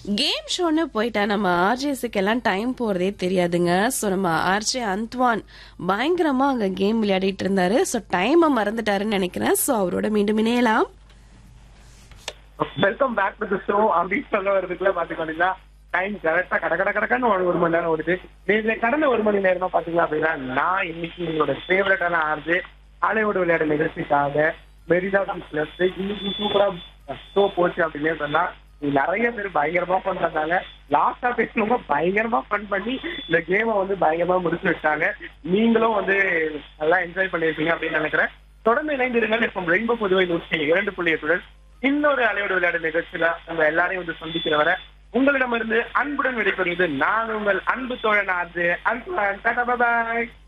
game ஷோன்னு போயிட்டா நம்ம ஆர்ஜேஸுக்கு எல்லாம் டைம் போறதே தெரியாதுங்க ஸோ நம்ம ஆர்ஜே அந்த்வான் பயங்கரமா அங்க கேம் விளையாடிட்டு இருந்தாரு ஸோ டைமை மறந்துட்டாருன்னு நினைக்கிறேன் ஸோ அவரோட மீண்டும் இணையலாம் welcome back to the show அப்படின்னு சொல்ல வரதுக்குள்ள பாத்துக்கோங்களா டைம் கரெக்டா கட கட கடக்கன்னு ஒரு ஒரு மணி நேரம் ஓடுது இதுல கடந்த ஒரு மணி நேரமா பாத்தீங்க அப்படின்னா நான் இன்னைக்கு உங்களோட ஃபேவரட்டான ஆர்ஜு ஆலையோட விளையாட நிகழ்ச்சிக்காக மெரினா பிளஸ் இன்னைக்கு சூப்பரா ஷோ போச்சு அப்படின்னு சொன்னா இது நிறைய பேர் பயங்கரமா ஃபன் பண்ணாங்க லாஸ்டா பேசினவங்க பயங்கரமா ஃபன் பண்ணி இந்த கேமை வந்து பயங்கரமா முடிச்சு வச்சாங்க நீங்களும் வந்து நல்லா என்ஜாய் பண்ணிருப்பீங்க அப்படின்னு நினைக்கிறேன் தொடர்ந்து இணைந்திருங்கள் இப்போ ரெயின்போ புதுவை நூற்றி இரண்டு புள்ளி எட்டுடன் இன்னொரு அலையோடு விளையாடு நிகழ்ச்சியில உங்க எல்லாரையும் வந்து சந்திக்கிற வரை உங்களிடமிருந்து அன்புடன் விடைபெறுவது நான் உங்கள் அன்பு தோழன் ஆர்ஜு அன்பு பாய்